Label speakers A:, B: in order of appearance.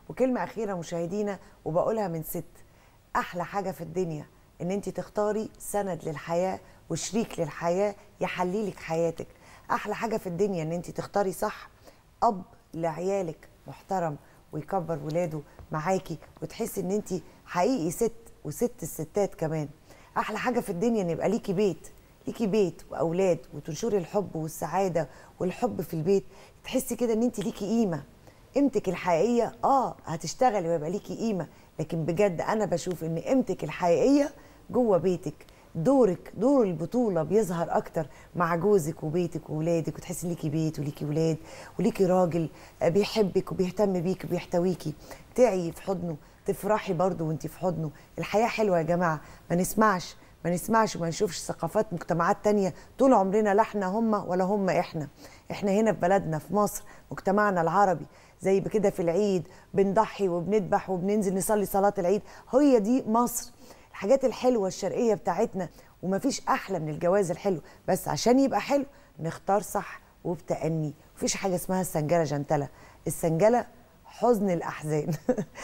A: وكلمة أخيرة مشاهدينا وبقولها من ست أحلى حاجة في الدنيا إن أنت تختاري سند للحياة وشريك للحياة يحلي لك حياتك أحلى حاجة في الدنيا إن أنت تختاري صح أب لعيالك محترم ويكبر ولاده معاكي وتحسي إن أنت حقيقي ست وست الستات كمان أحلى حاجة في الدنيا إن يبقى ليكي بيت ليكي بيت واولاد وتنشري الحب والسعاده والحب في البيت تحسي كده ان انت ليكي قيمه قيمتك الحقيقيه اه هتشتغلي ويبقى ليكي قيمه لكن بجد انا بشوف ان قيمتك الحقيقيه جوه بيتك دورك دور البطوله بيظهر اكتر مع جوزك وبيتك وولادك وتحسي ليكي بيت وليكي ولاد وليكي راجل بيحبك وبيهتم بيك وبيحتويكي تعي في حضنه تفرحي برضه وانت في حضنه الحياه حلوه يا جماعه ما نسمعش ما نسمعش وما نشوفش ثقافات مجتمعات تانية طول عمرنا لا احنا هم ولا هم احنا احنا هنا في بلدنا في مصر مجتمعنا العربي زي كده في العيد بنضحي وبنذبح وبننزل نصلي صلاة العيد هي دي مصر الحاجات الحلوة الشرقية بتاعتنا ومفيش أحلى من الجواز الحلو بس عشان يبقى حلو نختار صح وبتأني مفيش حاجة اسمها السنجلة جنتلة السنجلة حزن الأحزان